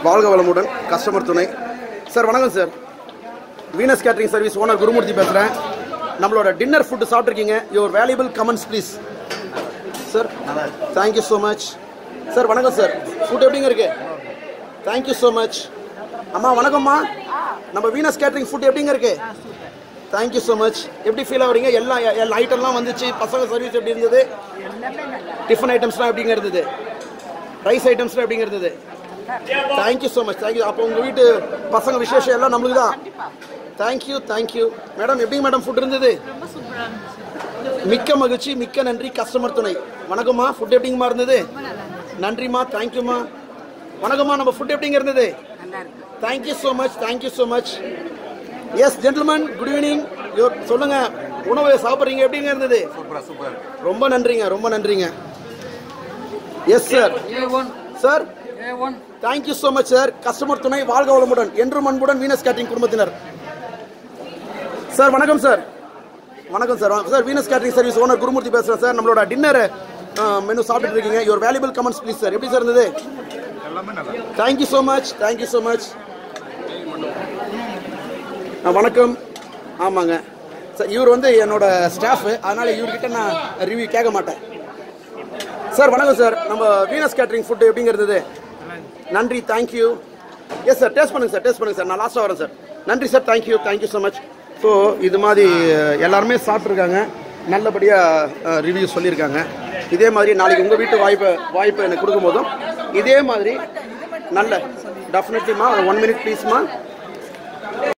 வாழ்க வளமுடன் கஸ்டமர் துணை சார் வணக்கம் sir Venus catering service owner Gurumurthy பேசுகிறேன் நம்மளோட டின்னர் ஃபுட்டு சாப்பிட்ருக்கீங்க your valuable comments please sir thank you so much sir வணக்கம் சார் ஃபுட் எப்படிங்க இருக்கு தேங்க்யூ ஸோ மச் அம்மா வணக்கம்மா நம்ம வீனஸ் கேட்டரிங் ஃபுட் எப்படிங்க இருக்கு தேங்க்யூ ஸோ மச் எப்படி ஃபீல் ஆகுறீங்க எல்லா எல்லா ஐட்டம்லாம் வந்துச்சு பசங்க சர்வீஸ் எப்படி இருந்தது டிஃபன் ஐட்டம்ஸ்லாம் எப்படிங்க இருந்தது ரைஸ் ஐட்டம்ஸ்லாம் எப்படிங்க இருந்தது தேங்க்யூ ஸோ மச் தேங்க்யூ அப்போ உங்கள் வீட்டு பசங்க விசேஷம் எல்லாம் நம்மளுக்கு தான் தேங்க்யூ தேங்க்யூ மேடம் எப்படிங்க மேடம் ஃபுட் இருந்தது மிக்க மகிழ்ச்சி மிக்க நன்றி கஸ்டமர் துணை வணக்கம்மா ஃபுட் எப்படிங்கம்மா இருந்தது நன்றிம்மா தேங்க்யூம்மா வணக்கம்மா நம்ம ஃபுட் எப்படிங்க இருந்தது thank you so much thank you so much yes gentleman good evening சொல்லுங்க உணவு சாப்பிட்றீங்க எப்படிங்க இருந்தது ரொம்ப நன்றிங்க ரொம்ப நன்றிங்க yes sir sir thank you so much sir customer துணை வாழ்க வளமுடன் என்றும் அன்புடன் வீனஸ் கேட்டரிங் குடும்பத்தினர் சார் வணக்கம் சார் வணக்கம் sir sir Venus catering service owner Gurumurthy பேசுகிறேன் சார் நம்மளோட டின்னர் மெனு சாப்பிட்டு இருக்கீங்க your valuable comments please sir எப்படி சார் இருந்தது thank you so much thank you so much வணக்கம் ஆமாங்க சார் இவர் வந்து என்னோட ஸ்டாஃபு அதனால இவர்கிட்ட நான் ரிவ்யூ கேட்க மாட்டேன் சார் வணக்கம் சார் நம்ம வீனஸ் கேட்டரிங் ஃபுட்டு எப்படிங்க இருந்தது நன்றி தேங்க்யூ எஸ் சார் டேஸ்ட் பண்ணுங்க சார் டேஸ்ட் பண்ணுங்க சார் நான் லாஸ்ட்டாக வரேன் சார் நன்றி sir thank you thank you so much so இது மாதிரி அஹ், எல்லாருமே சாப்பிட்ருக்காங்க நல்லபடியாக ரிவ்யூ சொல்லியிருக்காங்க இதே மாதிரி நாளைக்கு உங்கள் வீட்டு வாய்ப்பை வாய்ப்பை எனக்கு கொடுக்கும்போதும் இதே மாதிரி நல்ல டெஃபினெட்லிமா ஒன் மினிட் ப்ளீஸ்மா